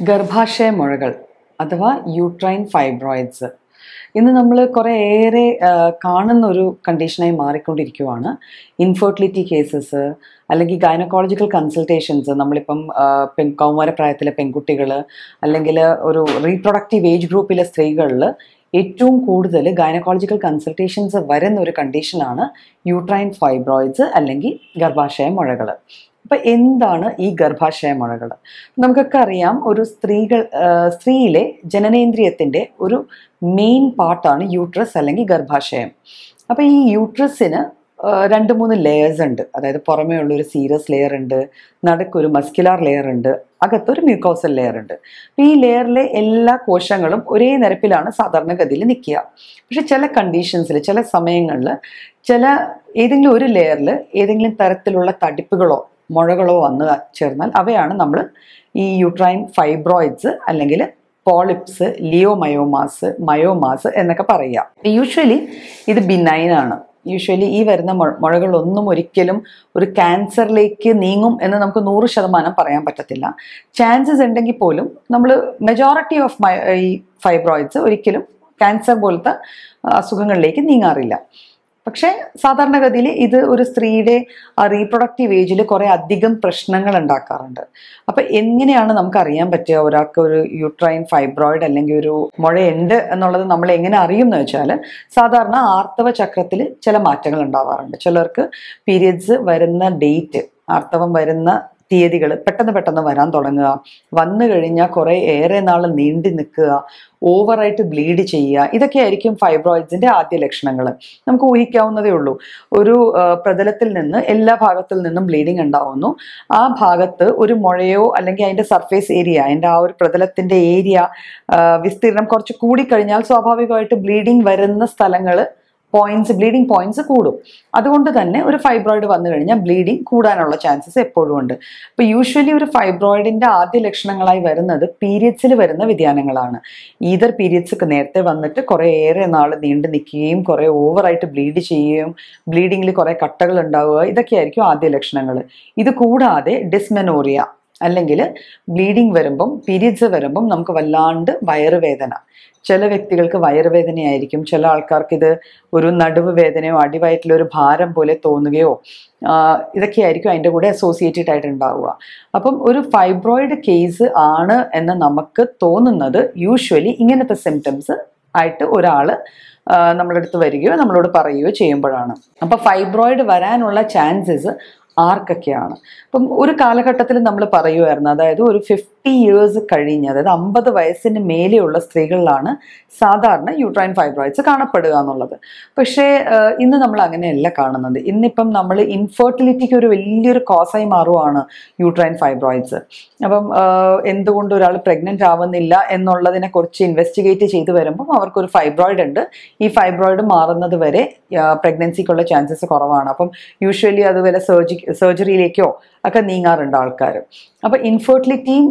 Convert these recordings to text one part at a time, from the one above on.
ഗർഭാശയ മുഴകൾ അഥവാ യൂട്രൈൻ ഫൈബ്രോയിഡ്സ് ഇന്ന് നമ്മൾ കുറേ ഏറെ ആ, കാണുന്ന ഒരു കണ്ടീഷനായി മാറിക്കൊണ്ടിരിക്കുവാണ് ഇൻഫെർട്ടിലിറ്റി കേസസ് അല്ലെങ്കിൽ ഗൈനക്കോളജിക്കൽ കൺസൾട്ടേഷൻസ് നമ്മളിപ്പം ആ, പെൺ കൗമാരപ്രായത്തിലെ പെൺകുട്ടികൾ അല്ലെങ്കിൽ ഒരു റീപ്രൊഡക്റ്റീവ് ഏജ് ഗ്രൂപ്പിലെ സ്ത്രീകളിൽ ഏറ്റവും കൂടുതൽ ഗൈനക്കോളജിക്കൽ കൺസൾട്ടേഷൻസ് വരുന്ന ഒരു കണ്ടീഷനാണ് യൂട്രൈൻ ഫൈബ്രോയിഡ്സ് അല്ലെങ്കിൽ ഗർഭാശയ മുഴകൾ അപ്പം എന്താണ് ഈ ഗർഭാശയ മുഴകൾ നമുക്കൊക്കെ അറിയാം ഒരു സ്ത്രീകൾ ആ, സ്ത്രീയിലെ ജനനേന്ദ്രിയത്തിൻ്റെ ഒരു മെയിൻ പാർട്ടാണ് യൂട്രസ് അല്ലെങ്കിൽ ഗർഭാശയം അപ്പോൾ ഈ യൂട്രസിന് ആ, രണ്ട് മൂന്ന് ലെയേഴ്സ് ഉണ്ട് അതായത് പുറമേ ഉള്ള ഒരു സീരസ് ലെയർ ഉണ്ട് നടുക്കൊരു മസ്കുലാർ ലെയർ ഉണ്ട് അകത്തൊരു മ്യൂക്കോസൽ ലെയർ ഉണ്ട് അപ്പോൾ ഈ ലെയറിലെ എല്ലാ കോശങ്ങളും ഒരേ നിരപ്പിലാണ് സാധാരണഗതിയിൽ നിൽക്കുക പക്ഷെ ചില കണ്ടീഷൻസിൽ ചില സമയങ്ങളിൽ ചില ഏതെങ്കിലും ഒരു ലെയറിൽ ഏതെങ്കിലും തരത്തിലുള്ള തടിപ്പുകളോ മുഴകളോ വന്ന് ചേർന്നാൽ അവയാണ് നമ്മൾ ഈ യൂട്രൈൻ ഫൈബ്രോയിഡ്സ് അല്ലെങ്കിൽ പോളിപ്സ് ലിയോമയോമാസ് മയോമാസ് എന്നൊക്കെ പറയുക യൂഷ്വലി ഇത് ബിനൈൻ ആണ് യൂഷ്വലി ഈ വരുന്ന മുഴ- മുഴകളൊന്നും ഒരിക്കലും ഒരു ക്യാൻസറിലേക്ക് നീങ്ങും എന്ന് നമുക്ക് നൂറ് ശതമാനം പറയാൻ പറ്റത്തില്ല ചാൻസസ് ഉണ്ടെങ്കിൽ പോലും നമ്മൾ മെജോറിറ്റി ഓഫ് ഈ ഫൈബ്രോയിഡ്സ് ഒരിക്കലും ക്യാൻസർ പോലത്തെ അസുഖങ്ങളിലേക്ക് നീങ്ങാറില്ല പക്ഷേ സാധാരണഗതിയിൽ ഇത് ഒരു സ്ത്രീയുടെ റീപ്രൊഡക്റ്റീവ് ഏജിൽ കുറേ അധികം പ്രശ്നങ്ങൾ ഉണ്ടാക്കാറുണ്ട് അപ്പം എങ്ങനെയാണ് നമുക്ക് അറിയാൻ പറ്റുക ഒരാൾക്ക് ഒരു യൂട്രൈൻ ഫൈബ്രോയിഡ് അല്ലെങ്കിൽ ഒരു മുഴയുണ്ട് എന്നുള്ളത് നമ്മൾ എങ്ങനെ അറിയും എന്ന് വെച്ചാൽ സാധാരണ ആർത്തവ ചക്രത്തിൽ ചില മാറ്റങ്ങൾ ഉണ്ടാവാറുണ്ട് ചിലർക്ക് പീരിയഡ്സ് വരുന്ന ഡേറ്റ് ആർത്തവം വരുന്ന തീയതികൾ പെട്ടെന്ന് പെട്ടെന്ന് വരാൻ തുടങ്ങുക വന്നു കഴിഞ്ഞാൽ കുറേ ഏറെ നാൾ നീണ്ടു നിൽക്കുക ഓവറായിട്ട് ബ്ലീഡ് ചെയ്യുക ഇതൊക്കെയായിരിക്കും ഫൈബ്രോയിഡ്സിന്റെ ആദ്യ ലക്ഷണങ്ങൾ നമുക്ക് ഊഹിക്കാവുന്നതേ ഉള്ളൂ ഒരു ആ, പ്രതലത്തിൽ നിന്ന് എല്ലാ ഭാഗത്തിൽ നിന്നും ബ്ലീഡിങ് ഉണ്ടാവുന്നു ആ ഭാഗത്ത് ഒരു മുഴയോ അല്ലെങ്കിൽ അതിന്റെ സർഫേസ് ഏരിയ അതിന്റെ ആ ഒരു പ്രതലത്തിന്റെ ഏരിയ വിസ്തീർണം കുറച്ച് കൂടിക്കഴിഞ്ഞാൽ സ്വാഭാവികമായിട്ട് ബ്ലീഡിങ് വരുന്ന സ്ഥലങ്ങൾ പോയിന്റ്സ് ബ്ലീഡിങ് പോയിന്റ്സ് കൂടും അതുകൊണ്ട് തന്നെ ഒരു ഫൈബ്രോയിഡ് വന്നു കഴിഞ്ഞാൽ ബ്ലീഡിങ് കൂടാനുള്ള ചാൻസസ് എപ്പോഴും ഉണ്ട് അപ്പോൾ യൂഷ്വലി ഒരു ഫൈബ്രോയിഡിന്റെ ആദ്യ ലക്ഷണങ്ങളായി വരുന്നത് പീരിയഡ്സിൽ വരുന്ന വ്യതിയാനങ്ങളാണ് ഈതർ പീരിയഡ്സ് നേരത്തെ വന്നിട്ട് കുറേ ഏറെ നാൾ നീണ്ടു നിൽക്കുകയും കുറേ ഓവറായിട്ട് ബ്ലീഡ് ചെയ്യുകയും ബ്ലീഡിങ്ങിൽ കുറേ കട്ടകൾ ഉണ്ടാവുക ഇതൊക്കെയായിരിക്കും ആദ്യ ലക്ഷണങ്ങൾ ഇത് കൂടാതെ ഡിസ്മെനോറിയ അല്ലെങ്കിൽ ബ്ലീഡിങ് വരുമ്പം പീരിയഡ്സ് വരുമ്പം നമുക്ക് വല്ലാണ്ട് വയറുവേദന ചില വ്യക്തികൾക്ക് വയറുവേദനയായിരിക്കും ചില ആൾക്കാർക്ക് ഇത് ഒരു നടുവ് വേദനയോ അടിവയറ്റിലൊരു ഭാരം പോലെ തോന്നുകയോ ആ, ഇതൊക്കെയായിരിക്കും അതിൻ്റെ കൂടെ അസോസിയേറ്റഡ് ആയിട്ട് ഉണ്ടാവുക അപ്പം ഒരു ഫൈബ്രോയിഡ് കേസ് ആണ് എന്ന് നമുക്ക് തോന്നുന്നത് യൂഷ്വലി ഇങ്ങനത്തെ സിംറ്റംസ് ആയിട്ട് ഒരാൾ നമ്മുടെ അടുത്ത് വരികയോ നമ്മളോട് പറയുകയോ ചെയ്യുമ്പോഴാണ് അപ്പം ഫൈബ്രോയിഡ് വരാനുള്ള ചാൻസസ് ആർക്കൊക്കെയാണ് അപ്പം ഒരു കാലഘട്ടത്തിൽ നമ്മൾ പറയുമായിരുന്നു അതായത് ഒരു ഫിഫ്റ്റി ഇയേഴ്സ് കഴിഞ്ഞ് അതായത് അമ്പത് വയസ്സിന് മേലെയുള്ള സ്ത്രീകളിലാണ് സാധാരണ യൂട്രൈൻ ഫൈബ്രോയിഡ്സ് കാണപ്പെടുക എന്നുള്ളത് പക്ഷേ ആഹ്, ഇന്ന് നമ്മൾ അങ്ങനെയല്ല കാണുന്നത് ഇന്നിപ്പം നമ്മൾ ഇൻഫെർട്ടിലിറ്റിക്ക് ഒരു വലിയൊരു കോസായി മാറുവാണ് യൂട്രൈൻ ഫൈബ്രോയിഡ്സ് അപ്പം ആഹ്, എന്തുകൊണ്ട് ഒരാൾ പ്രഗ്നന്റ് ആവുന്നില്ല എന്നുള്ളതിനെ കുറിച്ച് ഇൻവെസ്റ്റിഗേറ്റ് ചെയ്ത് വരുമ്പം അവർക്കൊരു ഫൈബ്രോയിഡ് ഉണ്ട് ഈ ഫൈബ്രോയിഡ് മാറുന്നത് വരെ പ്രഗ്നൻസിക്കുള്ള ചാൻസസ് കുറവാണ് അപ്പം യൂഷ്വലി അത് വല്ല സർജി സർജറിയിലേക്കോ ഒക്കെ നീങ്ങാറുണ്ട് ആൾക്കാർ അപ്പം ഇൻഫെർട്ടിലിറ്റിയും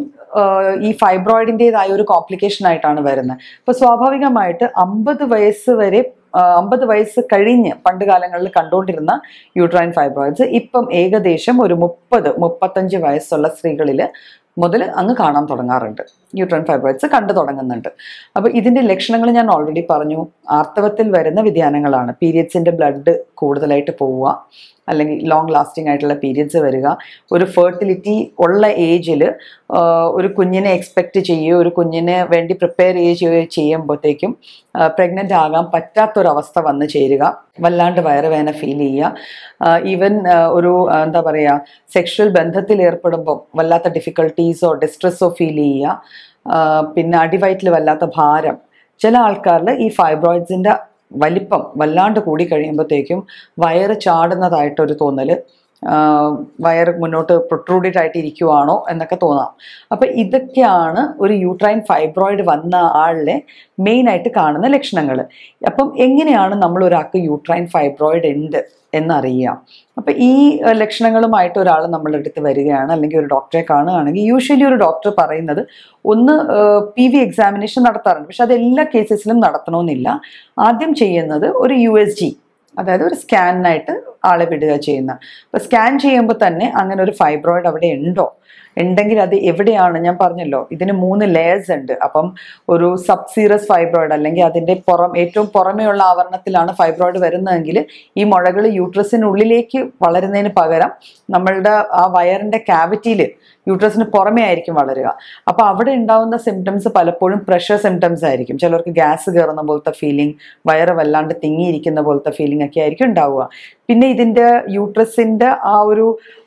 ഈ ഫൈബ്രോയിഡിൻ്റെതായ ഒരു കോംപ്ലിക്കേഷൻ ആയിട്ടാണ് വരുന്നത് അപ്പോൾ സ്വാഭാവികമായിട്ട് അമ്പത് വയസ്സ് വരെ അമ്പത് വയസ്സ് കഴിഞ്ഞ് പണ്ട് കാലങ്ങളിൽ കണ്ടുകൊണ്ടിരുന്ന യൂട്രൈൻ ഫൈബ്രോയിഡ്സ് ഇപ്പം ഏകദേശം ഒരു മുപ്പത് മുപ്പത്തഞ്ച് വയസ്സുള്ള സ്ത്രീകളിൽ മുതൽ അങ്ങ് കാണാൻ തുടങ്ങാറുണ്ട് യൂട്രൈൻ ഫൈബ്രോയിഡ്സ് കണ്ടു തുടങ്ങുന്നുണ്ട് അപ്പോൾ ഇതിൻ്റെ ലക്ഷണങ്ങൾ ഞാൻ ഓൾറെഡി പറഞ്ഞു ആർത്തവത്തിൽ വരുന്ന വ്യതിയാനങ്ങളാണ് പീരിയഡ്സിൻ്റെ ബ്ലഡ് കൂടുതലായിട്ട് പോവുക അല്ലെങ്കിൽ ലോങ് ലാസ്റ്റിംഗ് ആയിട്ടുള്ള പീരിയഡ്സ് വരിക ഒരു ഫെർട്ടിലിറ്റി ഉള്ള ഏജിൽ ഒരു കുഞ്ഞിനെ എക്സ്പെക്റ്റ് ചെയ്യുകയോ ഒരു കുഞ്ഞിനെ വേണ്ടി പ്രിപ്പയർ ചെയ്യുകയോ ചെയ്യുമ്പോഴത്തേക്കും പ്രഗ്നൻ്റ് ആകാൻ പറ്റാത്തൊരവസ്ഥ വന്നു ചേരുക വല്ലാണ്ട് വയറുവേദന ഫീൽ ചെയ്യുക ഈവൻ ഒരു ആ, എന്താ പറയുക സെക്ഷൽ ബന്ധത്തിൽ ഏർപ്പെടുമ്പോൾ വല്ലാത്ത ഡിഫിക്കൽട്ടീസോ ഡിസ്ട്രെസ്സോ ഫീൽ ചെയ്യുക ആ, പിന്നെ അടിവയറ്റിൽ വല്ലാത്ത ഭാരം ചില ആൾക്കാരിൽ ഈ ഫൈബ്രോയിഡ്സിൻ്റെ വലിപ്പം വല്ലാണ്ട് കൂടി കഴിയുമ്പോഴത്തേക്കും വയറ് ചാടുന്നതായിട്ടൊരു തോന്നൽ വയറ് മുന്നോട്ട് പ്രൊട്രൂഡഡ് ആയിട്ട് ഇരിക്കുവാണോ എന്നൊക്കെ തോന്നാം അപ്പം ഇതൊക്കെയാണ് ഒരു യൂട്രൈൻ ഫൈബ്രോയിഡ് വന്ന ആളിലെ മെയിനായിട്ട് കാണുന്ന ലക്ഷണങ്ങൾ അപ്പം എങ്ങനെയാണ് നമ്മൾ ഒരാൾക്ക് യൂട്രൈൻ ഫൈബ്രോയിഡ് ഉണ്ട് എന്നറിയാം അപ്പം ഈ ഏഹ്, ലക്ഷണങ്ങളുമായിട്ട് ഒരാൾ നമ്മളുടെ അടുത്ത് വരികയാണ് അല്ലെങ്കിൽ ഒരു ഡോക്ടറെ കാണുകയാണെങ്കിൽ യൂഷ്വലി ഒരു ഡോക്ടർ പറയുന്നത് ഒന്ന് പി വി എക്സാമിനേഷൻ നടത്താറുണ്ട് പക്ഷെ അത് എല്ലാ കേസസിലും നടത്തണമെന്നില്ല ആദ്യം ചെയ്യുന്നത് ഒരു യു എസ് ജി അതായത് ഒരു സ്കാനിനായിട്ട് ആളെ വിടുക ചെയ്യുന്നത് അപ്പോൾ സ്കാൻ ചെയ്യുമ്പോൾ തന്നെ അങ്ങനെ ഒരു ഫൈബ്രോയിഡ് അവിടെ ഉണ്ടോ ഉണ്ടെങ്കിൽ അത് എവിടെയാണ് ഞാൻ പറഞ്ഞല്ലോ ഇതിന് മൂന്ന് ലെയേഴ്സ് ഉണ്ട് അപ്പം ഒരു സബ്സീറസ് ഫൈബ്രോയിഡ് അല്ലെങ്കിൽ അതിൻ്റെ പുറം ഏറ്റവും പുറമെയുള്ള ആവരണത്തിലാണ് ഫൈബ്രോയിഡ് വരുന്നതെങ്കിൽ ഈ മുഴകൾ യൂട്രസിനുള്ളിലേക്ക് വളരുന്നതിന് പകരം നമ്മളുടെ ആ വയറിൻ്റെ ക്യാവിറ്റിയിൽ യൂട്രസിന് പുറമേ ആയിരിക്കും വളരുക അപ്പോൾ അവിടെ ഉണ്ടാവുന്ന സിംറ്റംസ് പലപ്പോഴും പ്രഷർ സിംറ്റംസ് ആയിരിക്കും ചിലർക്ക് ഗ്യാസ് കയറുന്ന പോലത്തെ ഫീലിംഗ് വയറ് വല്ലാണ്ട് തിങ്ങിയിരിക്കുന്ന പോലത്തെ ഫീലിംഗ് ഒക്കെ ആയിരിക്കും ഉണ്ടാവുക പിന്നെ ഇതിൻ്റെ യൂട്രസിൻ്റെ ആ ഒരു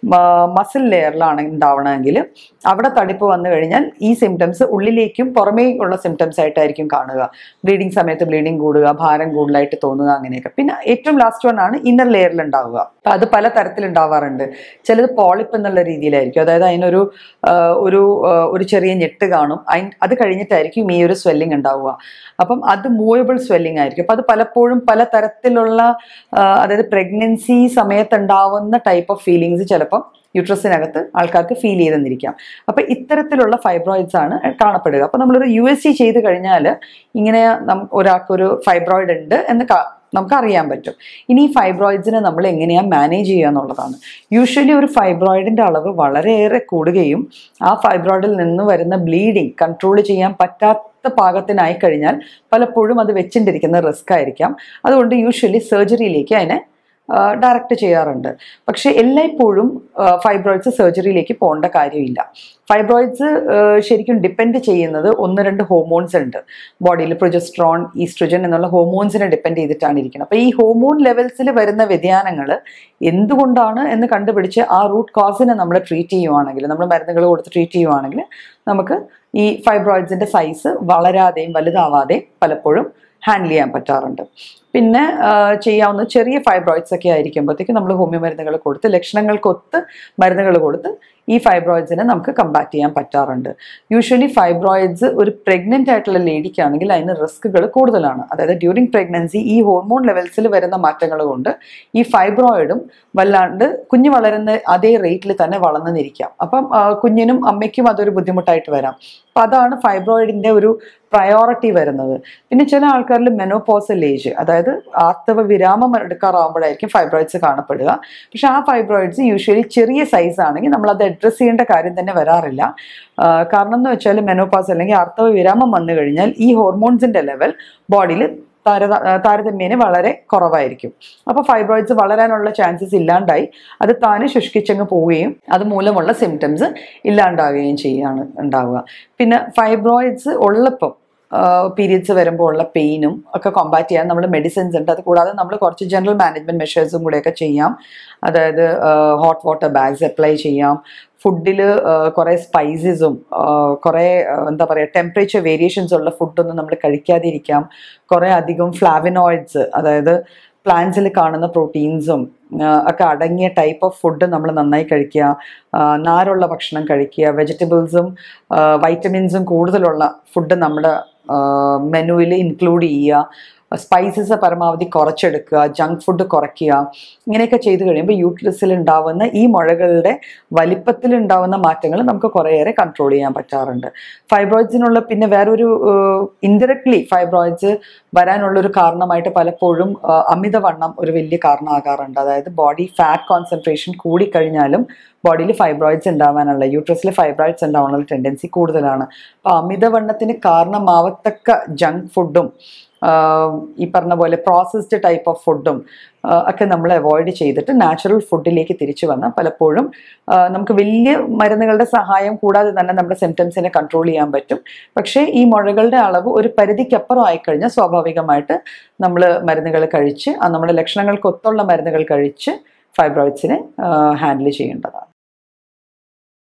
മസിൽ ലെയറിലാണ് ഉണ്ടാവണമെങ്കിൽ അവിടെ തടിപ്പ് വന്നു കഴിഞ്ഞാൽ ഈ സിംറ്റംസ് ഉള്ളിലേക്കും പുറമേ ഉള്ള സിംറ്റംസ് ആയിട്ടായിരിക്കും കാണുക ബ്ലീഡിങ് സമയത്ത് ബ്ലീഡിങ് കൂടുക ഭാരം കൂടുതലായിട്ട് തോന്നുക അങ്ങനെയൊക്കെ പിന്നെ ഏറ്റവും ലാസ്റ്റ് വൺ ആണ് ഇന്നർ ലെയറിൽ ഉണ്ടാവുക അപ്പം അത് പല തരത്തിലുണ്ടാവാറുണ്ട് ചിലത് പോളിപ്പ് എന്നുള്ള രീതിയിലായിരിക്കും അതായത് അതിനൊരു ആ, ഒരു ആ, ഒരു ചെറിയ ഞെട്ട് കാണും അതിന് അത് കഴിഞ്ഞിട്ടായിരിക്കും ഈ ഒരു സ്വെല്ലിംഗ് ഉണ്ടാവുക അപ്പം അത് മൂവബിൾ സ്വെല്ലിംഗ് ആയിരിക്കും അപ്പം അത് പലപ്പോഴും പല തരത്തിലുള്ള ആ, അതായത് പ്രഗ്നൻസി സമയത്തുണ്ടാവുന്ന ടൈപ്പ് ഓഫ് ഫീലിങ്സ് ചിലപ്പം യൂട്രസിനകത്ത് ആൾക്കാർക്ക് ഫീൽ ചെയ്തെന്നിരിക്കാം അപ്പം ഇത്തരത്തിലുള്ള ഫൈബ്രോയിഡ്സ് ആണ് കാണപ്പെടുക അപ്പം നമ്മളൊരു യു എസ് സി ചെയ്ത് കഴിഞ്ഞാൽ ഇങ്ങനെ നം- ഒരാൾക്കൊരു ഫൈബ്രോയിഡ് ഉണ്ട് എന്ന് ക- നമുക്ക് അറിയാൻ പറ്റും ഇനി ഈ ഫൈബ്രോയിഡ്സിനെ നമ്മൾ എങ്ങനെയാണ് മാനേജ് ചെയ്യുക എന്നുള്ളതാണ് യൂഷ്വലി ഒരു ഫൈബ്രോയിഡിൻ്റെ അളവ് വളരെയേറെ കൂടുകയും ആ ഫൈബ്രോയിഡിൽ നിന്ന് വരുന്ന ബ്ലീഡിങ് കൺട്രോൾ ചെയ്യാൻ പറ്റാത്ത പാകത്തിനായി കഴിഞ്ഞാൽ പലപ്പോഴും അത് വെച്ചിട്ടിരിക്കുന്ന റിസ്ക് ആയിരിക്കാം അതുകൊണ്ട് യൂഷ്വലി സർജറിയിലേക്ക് അതിനെ ഡയറക്റ്റ് ചെയ്യാറുണ്ട് പക്ഷെ എല്ലായ്പ്പോഴും ഫൈബ്രോയിഡ്സ് സർജറിയിലേക്ക് പോകേണ്ട കാര്യമില്ല ഫൈബ്രോയിഡ്സ് ശരിക്കും ഡിപ്പെൻഡ് ചെയ്യുന്നത് ഒന്ന് രണ്ട് ഹോർമോൺസ് ഉണ്ട് ബോഡിയിൽ പ്രൊജസ്ട്രോൺ ഈസ്ട്രോജൻ എന്നുള്ള ഹോർമോൺസിനെ ഡിപ്പെൻഡ് ചെയ്തിട്ടാണ് ഇരിക്കുന്നത് അപ്പോൾ ഈ ഹോർമോൺ ലെവൽസിൽ വരുന്ന വ്യതിയാനങ്ങൾ എന്തുകൊണ്ടാണ് എന്ന് കണ്ടുപിടിച്ച് ആ റൂട്ട് കോസിനെ നമ്മൾ ട്രീറ്റ് ചെയ്യുവാണെങ്കിൽ നമ്മൾ മരുന്നുകൾ കൊടുത്ത് ട്രീറ്റ് ചെയ്യുവാണെങ്കിൽ നമുക്ക് ഈ ഫൈബ്രോയിഡ്സിൻ്റെ സൈസ് വളരാതെയും വലുതാവാതെയും പലപ്പോഴും ഹാൻഡിൽ ചെയ്യാൻ പറ്റാറുണ്ട് പിന്നെ ആ, ചെയ്യാവുന്ന ചെറിയ ഫൈബ്രോയിഡ്സ് ഒക്കെ ആയിരിക്കുമ്പോഴത്തേക്ക് നമ്മൾ ഹോമിയോ മരുന്നുകൾ കൊടുത്ത് ലക്ഷണങ്ങൾക്കൊത്ത് മരുന്നുകൾ കൊടുത്ത് ഈ ഫൈബ്രോയിഡ്സിനെ നമുക്ക് കമ്പാറ്റ് ചെയ്യാൻ പറ്റാറുണ്ട് യൂഷ്വലി ഫൈബ്രോയിഡ്സ് ഒരു പ്രഗ്നൻ്റ് ആയിട്ടുള്ള ലേഡിക്കാണെങ്കിൽ അതിന് റിസ്കുകൾ കൂടുതലാണ് അതായത് ഡ്യൂറിങ് പ്രഗ്നൻസി ഈ ഹോർമോൺ ലെവൽസിൽ വരുന്ന മാറ്റങ്ങൾ കൊണ്ട് ഈ ഫൈബ്രോയിഡും വല്ലാണ്ട് കുഞ്ഞ് വളരുന്ന അതേ റേറ്റിൽ തന്നെ വളർന്നിരിക്കാം അപ്പം ആ, കുഞ്ഞിനും അമ്മയ്ക്കും അതൊരു ബുദ്ധിമുട്ടായിട്ട് വരാം അപ്പം അതാണ് ഫൈബ്രോയിഡിൻ്റെ ഒരു പ്രയോറിറ്റി വരുന്നത് പിന്നെ ചില ആൾക്കാരിൽ മെനോപോസൽ ഏജ് അതായത് ആർത്തവ വിരാമം എടുക്കാറാവുമ്പോഴായിരിക്കും ഫൈബ്രോയിഡ്സ് കാണപ്പെടുക പക്ഷെ ആ ഫൈബ്രോയിഡ്സ് യൂഷ്വലി ചെറിയ സൈസ് ആണെങ്കിൽ നമ്മൾ അത് അഡ്രസ്സ് ചെയ്യേണ്ട കാര്യം തന്നെ വരാറില്ല ആ, കാരണം എന്ന് വെച്ചാൽ മെനോപാസ് അല്ലെങ്കിൽ ആർത്തവ വിരാമം വന്നു കഴിഞ്ഞാൽ ഈ ഹോർമോൺസിന്റെ ലെവൽ ബോഡിയിൽ താരത താരതമ്യേന വളരെ കുറവായിരിക്കും അപ്പോൾ ഫൈബ്രോയിഡ്സ് വളരാനുള്ള ചാൻസസ് ഇല്ലാണ്ടായി അത് താനെ ശുഷ്കിച്ചങ്ങ് പോവുകയും അത് മൂലമുള്ള സിംറ്റംസ് ഇല്ലാണ്ടാവുകയും ചെയ്യാണ് ഉണ്ടാവുക പിന്നെ ഫൈബ്രോയിഡ്സ് ഉള്ളപ്പം പീരിയഡ്സ് വരുമ്പോൾ ഉള്ള പെയിനും ഒക്കെ കോമ്പാറ്റ് ചെയ്യാൻ നമ്മൾ മെഡിസിൻസ് ഉണ്ട് അത് കൂടാതെ നമ്മൾ കുറച്ച് ജനറൽ മാനേജ്മെന്റ് മെഷേഴ്സും കൂടെയൊക്കെ ചെയ്യാം അതായത് ഹോട്ട് വാട്ടർ ബാഗ്സ് അപ്ലൈ ചെയ്യാം ഫുഡിൽ കുറേ സ്പൈസസും കുറേ ആ, എന്താ പറയുക ടെമ്പറേച്ചർ വേരിയേഷൻസ് ഉള്ള ഫുഡൊന്നും നമ്മൾ കഴിക്കാതിരിക്കാം കുറേ അധികം ഫ്ലാവിനോയിഡ്സ് അതായത് പ്ലാന്റ്സിൽ കാണുന്ന പ്രോട്ടീൻസും ഒക്കെ അടങ്ങിയ ടൈപ്പ് ഓഫ് ഫുഡ് നമ്മൾ നന്നായി കഴിക്കുക ആ, നാരുള്ള ഭക്ഷണം കഴിക്കുക വെജിറ്റബിൾസും വൈറ്റമിൻസും കൂടുതലുള്ള ഫുഡ് നമ്മുടെ മെനുവിൽ ഇൻക്ലൂഡ് ചെയ്യുക സ്പൈസസ് പരമാവധി കുറച്ചെടുക്കുക ജങ്ക് ഫുഡ് കുറയ്ക്കുക ഇങ്ങനെയൊക്കെ ചെയ്തു കഴിയുമ്പോൾ യൂട്രസിൽ ഉണ്ടാവുന്ന ഈ മുഴകളുടെ വലിപ്പത്തിൽ ഉണ്ടാവുന്ന മാറ്റങ്ങൾ നമുക്ക് കുറേയേറെ കൺട്രോൾ ചെയ്യാൻ പറ്റാറുണ്ട് ഫൈബ്രോയിഡ്സിനുള്ള പിന്നെ വേറൊരു ഇൻഡയറക്ട്ലി ഫൈബ്രോയിഡ്സ് വരാനുള്ളൊരു കാരണമായിട്ട് പലപ്പോഴും ആ, അമിതവണ്ണം ഒരു വലിയ കാരണമാകാറുണ്ട് അതായത് ബോഡി ഫാറ്റ് കോൺസെൻട്രേഷൻ കൂടിക്കഴിഞ്ഞാലും ബോഡിയിൽ ഫൈബ്രോയിഡ്സ് ഉണ്ടാവാനുള്ള യൂട്രസിൽ ഫൈബ്രോയിഡ്സ് ഉണ്ടാവാനുള്ള ടെൻഡൻസി കൂടുതലാണ് അപ്പോൾ അമിതവണ്ണത്തിന് കാരണമാവത്തക്ക ജങ്ക് ഫുഡും ഈ പറഞ്ഞ പോലെ പ്രോസസ്ഡ് ടൈപ്പ് ഓഫ് ഫുഡും ഒക്കെ നമ്മൾ അവോയ്ഡ് ചെയ്തിട്ട് നാച്ചുറൽ ഫുഡിലേക്ക് തിരിച്ചു വന്നാൽ പലപ്പോഴും ആ, നമുക്ക് വലിയ മരുന്നുകളുടെ സഹായം കൂടാതെ തന്നെ നമ്മുടെ സിംറ്റംസിനെ കൺട്രോൾ ചെയ്യാൻ പറ്റും പക്ഷേ ഈ മുഴകളുടെ അളവ് ഒരു പരിധിക്കപ്പുറം ആയിക്കഴിഞ്ഞാൽ സ്വാഭാവികമായിട്ട് നമ്മൾ മരുന്നുകൾ കഴിച്ച് ആ നമ്മുടെ ലക്ഷണങ്ങൾക്ക് ഒത്തുള്ള മരുന്നുകൾ കഴിച്ച് ഫൈബ്രോയിഡ്സിനെ ഹാൻഡിൽ ചെയ്യേണ്ടതാണ്